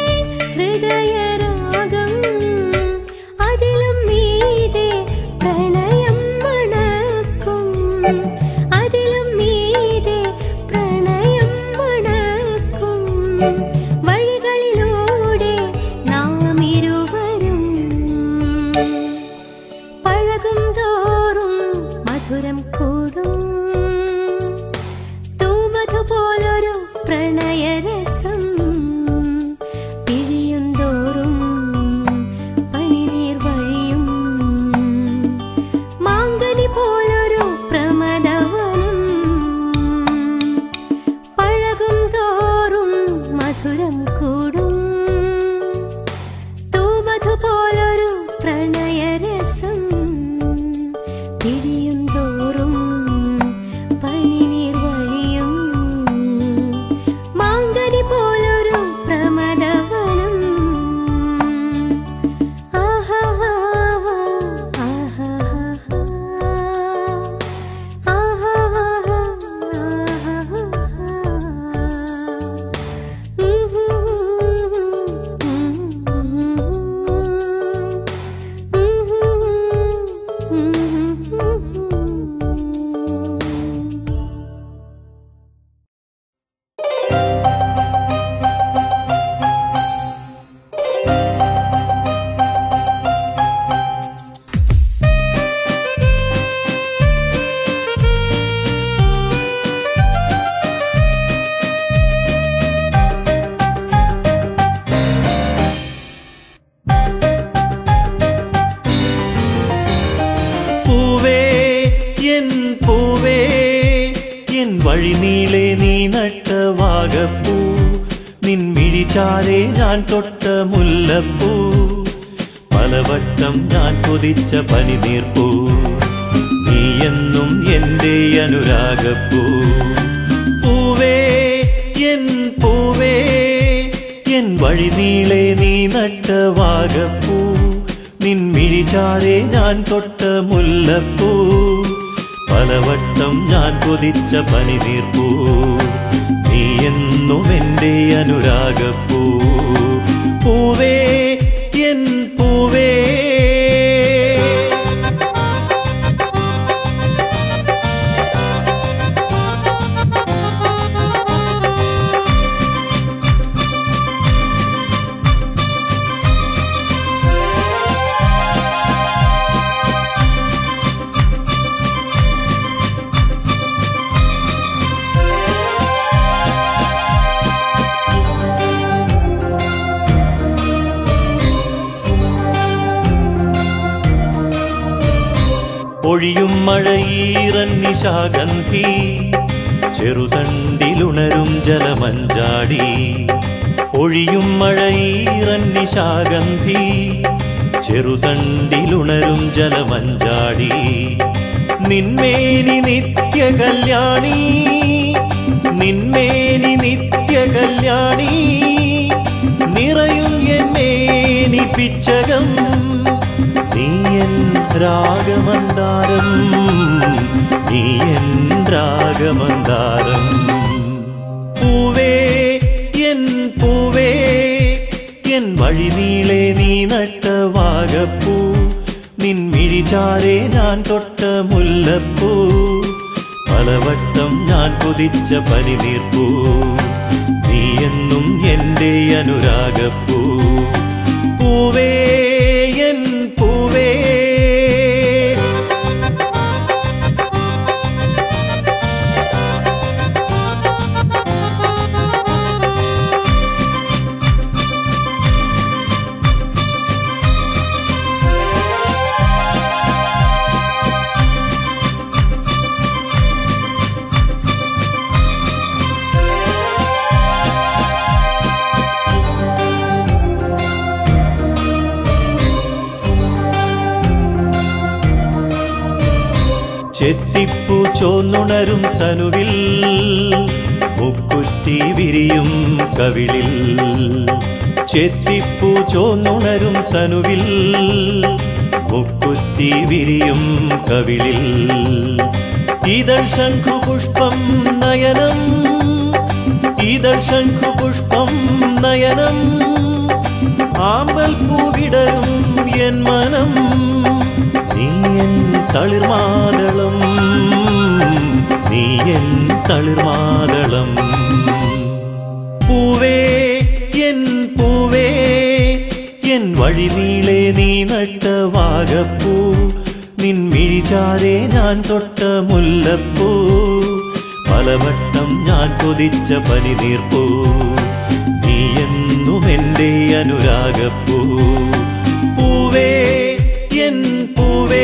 ഹൃദയരാഗം അതിലും മീതെ പ്രണയം മണക്കും അതിലും മീതെ പ്രണയം മണക്കും വഴികളിലൂടെ നാം ഇരുവരും പഴകും തോറും മധുരം കൂടും തൂമധു പോലൊരു പ്രണയരസം പിഴിയും തോറും പനിനീർ വഴിയും മാങ്കനി പോലൊരു പ്രമദവനം പഴകും തോറും മധുരം കൂടും തൂമധു പോലൊരു പ്രണയരസം പിഴിയും തോറും പനിനീർ വഴിയും മാങ്കനി പോലൊരു പ്രമദവനം ആഹാ ആഹാ പൂവേ എൻ പൂവേ എൻ വഴി നീളെ നീ നട്ട വാഗപ്പൂ നിൻ മിഴിച്ചാരെ ഞാൻ തൊട്ട മുല്ലപ്പൂ പലവട്ടം ഞാൻ കൊതിച്ച പനിനീർപ്പൂ നീ എന്നും എൻ്റെ അനുരാഗപ്പൂ പൂവേ എൻ പൂവേ എൻ വഴി നീളെ നീ നട്ട വാഗപ്പൂ നിൻ മിഴിചാരെ ഞാൻ തൊട്ട മുല്ലപ്പൂ പലവട്ടം ഞാൻ കൊതിച്ച പനിനീർപ്പൂ നീ എന്നും എൻ്റെ അനുരാഗപ്പൂ പൂവേ എൻ പൂവേ ഒഴിയും മഴയീറൻ നിശാഗന്ധി ചെറുതണ്ടിലുണരും ജലമഞ്ചാടി ഒഴിയും മഴയീറൻ നിശാഗന്ധി ചെറുതണ്ടിലുണരും ജലമഞ്ചാടി നിന്മേനി നിത്യ കല്യാണി നിന്മേനി നിത്യ കല്യാണി നിറയും എന്നേനി പിച്ചകം നീ എൻ രാഗമന്ദാരം നീ എൻ രാഗമന്ദാരം പൂവേ എൻ പൂവേ എൻ വഴി നീളെ നീ നട്ട വാഗപ്പൂ നിൻ മിഴിചാരെ ഞാൻ തൊട്ട മുല്ലപ്പൂ പലവട്ടം ഞാൻ കൊതിച്ച പനിനീർപ്പൂ നീ എന്നും എൻ്റെ അനുരാഗപ്പൂ പൂവേ എൻ പൂവേ ചെത്തിപ്പൂ ചോന്നുണരും തനുവിൽ മുക്കുറ്റി വിരിയും കവിളിൽ ചെത്തിപ്പൂ ചോന്നുണരും തനുവിൽ മുക്കുറ്റി വിരിയും കവിളിൽ ഇതൾ ശംഖുപുഷ്പം നയനം ഇതൾ ശംഖുപുഷ്പം നയനം ആമ്പൽ പൂവിടരും എൻ മനം നീ എൻ തളിർമാതളം നീ എൻ തളിർമാതളം പൂവേ എൻ പൂവേ എൻ വഴി നീളെ നീ നട്ട വാഗപ്പൂ നിൻ മിഴിചാരെ ഞാൻ തൊട്ട മുല്ലപ്പൂ പലവട്ടം ഞാൻ കൊതിച്ച പനിനീർപ്പൂ നീ എന്നും എൻ്റെ അനുരാഗപ്പൂ പൂവേ എൻ പൂവേ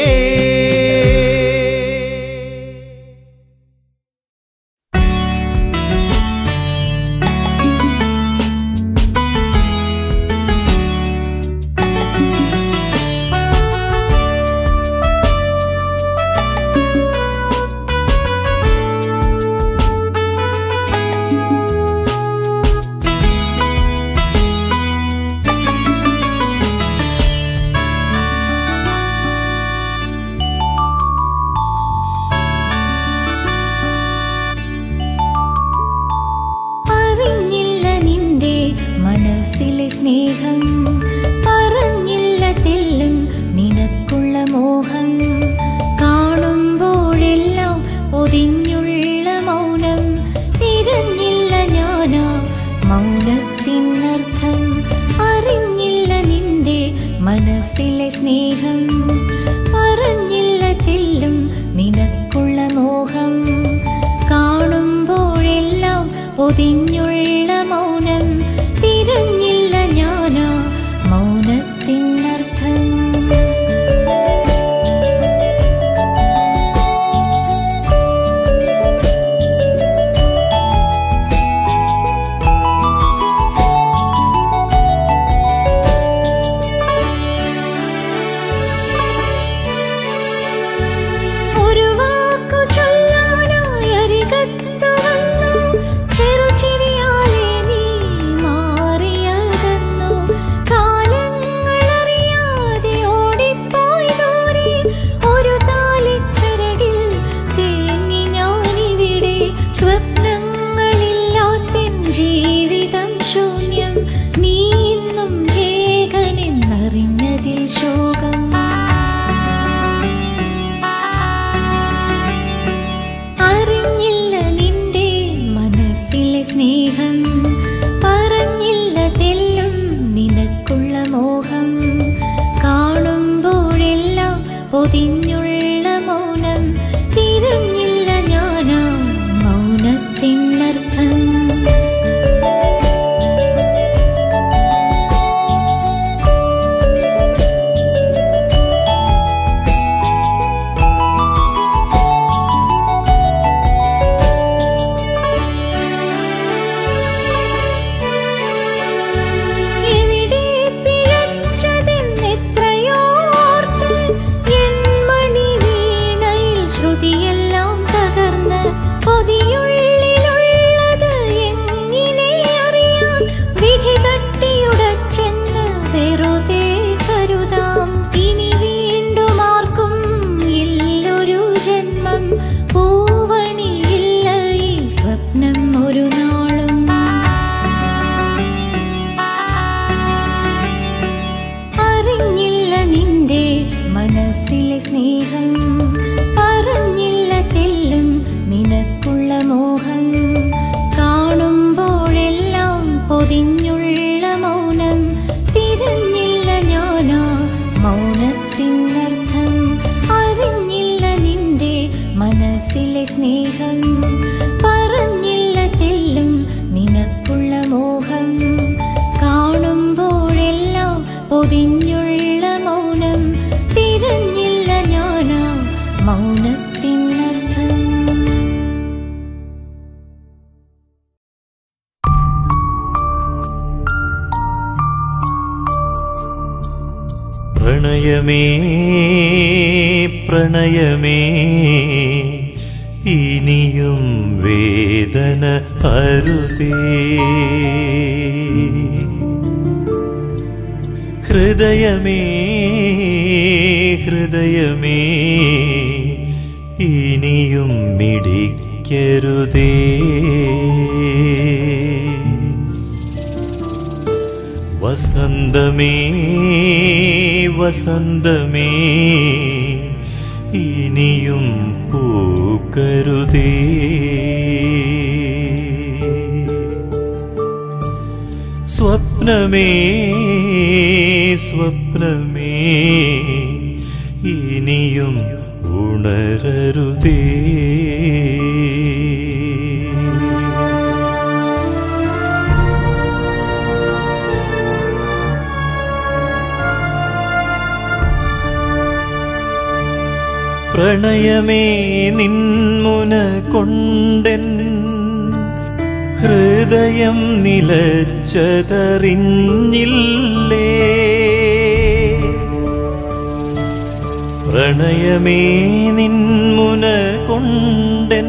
അറിഞ്ഞില്ല നിന്റെ മനസ്സിലെ സ്നേഹം പറഞ്ഞില്ല തെല്ലും നിനക്കുള്ള മോഹം കാണുമ്പോഴെല്ലാം ഒതിഞ്ഞുള്ള മൗനം തിരഞ്ഞില്ല ഞാനാ മൗനത്തിനർത്ഥം അറിഞ്ഞില്ല നിന്റെ മനസ്സിലെ സ്നേഹം പറഞ്ഞില്ല തെല്ലും നിനക്കുള്ള മോഹം കാണുമ്പോഴെല്ലാം പൊതിഞ്ഞുള്ള മൗനം തിരഞ്ഞില്ല ഞാനാ മൗനത്തിനർത്ഥം ഒരു വാക്കു ചൊല്ലാനായി അരികത്തു വന്നു ചെറുചിരിയാലെ നീ മാറിയകന്നു കാലങ്ങളറിയാതെ ഓടിപ്പോയി ദൂരെ ഒരു താലിച്ചരടിൽ തേങ്ങി ഞാനിവിടെ സ്വപ്നങ്ങളില്ലാത്തൻ ജീവിതം ശൂന്യം നീ ഇന്നും ഏകനെന്നറിഞ്ഞതിൽ ശോകം അറിഞ്ഞില്ല നിന്റെ മനസ്സിലെ സ്നേഹം പറഞ്ഞില്ല തെല്ലും നിനക്കുള്ള മോഹം കാണുമ്പോഴെല്ലാം പൊതിഞ്ഞുള്ള മൗനം തിരഞ്ഞില്ല ഞാനാ മൗനത്തിനർത്ഥം എവിടെ പിഴച്ചതെന്നെത്രയോ ഓർത്ത് എൻ മണി വീണയിൽ ശ്രുതിയെല്ലാം തകർന്ന് കൊതിയുള്ളിലുള്ളത് എങ്ങനെ അറിയാൻ വിധി തട്ടിയുടച്ചെന്ന് വെറുതെ കരുതാം ഇനി വീണ്ടും ആർക്കും ഇല്ലൊരു ജന്മം പൂവണിയില്ല ഈ സ്വപ്നം ഒരു നാളും അറിഞ്ഞില്ല നിന്റെ മനസ്സിലെ സ്നേഹം പറഞ്ഞില്ല തെല്ലും നിനക്കുള്ള മോ പ്രണയമേ പ്രണയമേ ഇനിയും വേദന അരുതേ ഹൃദയമേ ഹൃദയമേ ഇനിയും മിടിക്കരുതേ വസന്തമേ വസന്തമേ ഇനിയും പൂക്കരുതേ സ്വപ്നമേ സ്വപ്നമേ ഇനിയും ഉണരരുതേ പ്രണയമേ നിൻമുന കൊണ്ടെൻ ഹൃദയം നിലച്ചതറിഞ്ഞില്ലേ പ്രണയമേ നിൻമുന കൊണ്ടെൻ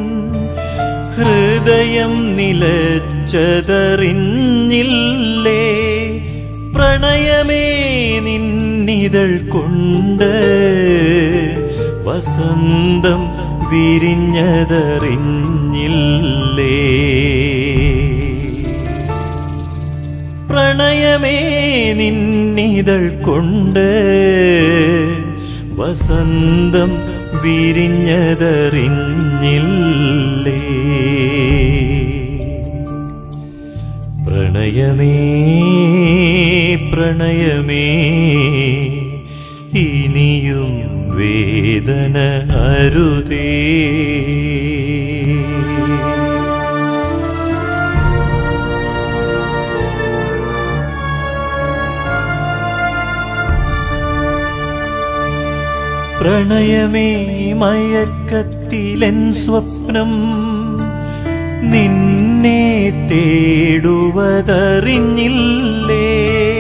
ഹൃദയം നിലച്ചതറിഞ്ഞില്ലേ പ്രണയമേ നിന്നിതൾ കൊണ്ട് വസന്തം വിരിഞ്ഞതറിഞ്ഞില്ലേ പ്രണയമേ നിന്നിതൾ കൊണ്ട് വസന്തം വിരിഞ്ഞതറിഞ്ഞില്ലേ പ്രണയമേ പ്രണയമേ ഇനിയും വേദന അരുതേ പ്രണയമേ മയക്കത്തിലെൻ സ്വപ്നം നിന്നെ തേടുവതറിഞ്ഞില്ലേ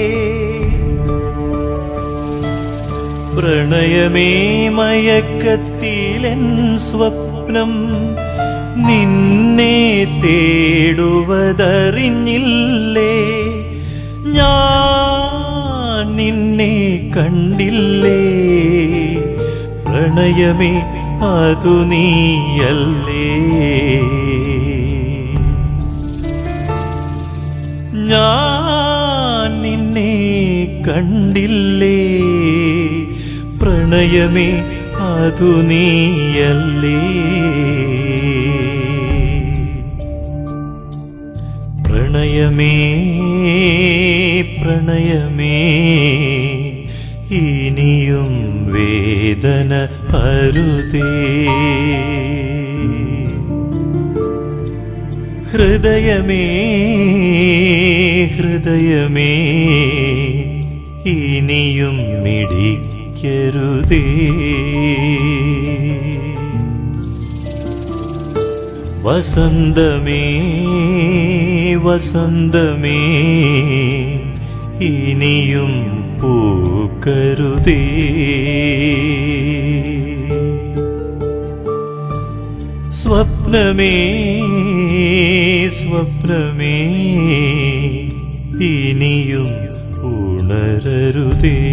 പ്രണയമേ മയക്കത്തിലെൻ സ്വപ്നം നിന്നെ തേടുവതറിഞ്ഞില്ലേ ഞാൻ നിന്നെ കണ്ടില്ലേ പ്രണയമേ അതു നീയല്ലേ ഞാൻ നിന്നെ കണ്ടില്ലേ പ്രണയമേ അതു നീയല്ലേ പ്രണയമേ പ്രണയമേ ഇനിയും വേദന അരുതേ ഹൃദയമേ ഹൃദയമേ ഇനിയും മിടിക്കരുതേ വസന്തമേ വസന്തമേ ഇനിയും പൂക്കരുതേ സ്വപ്നമേ സ്വപ്നമേ ഇനിയും ഉണരരുതേ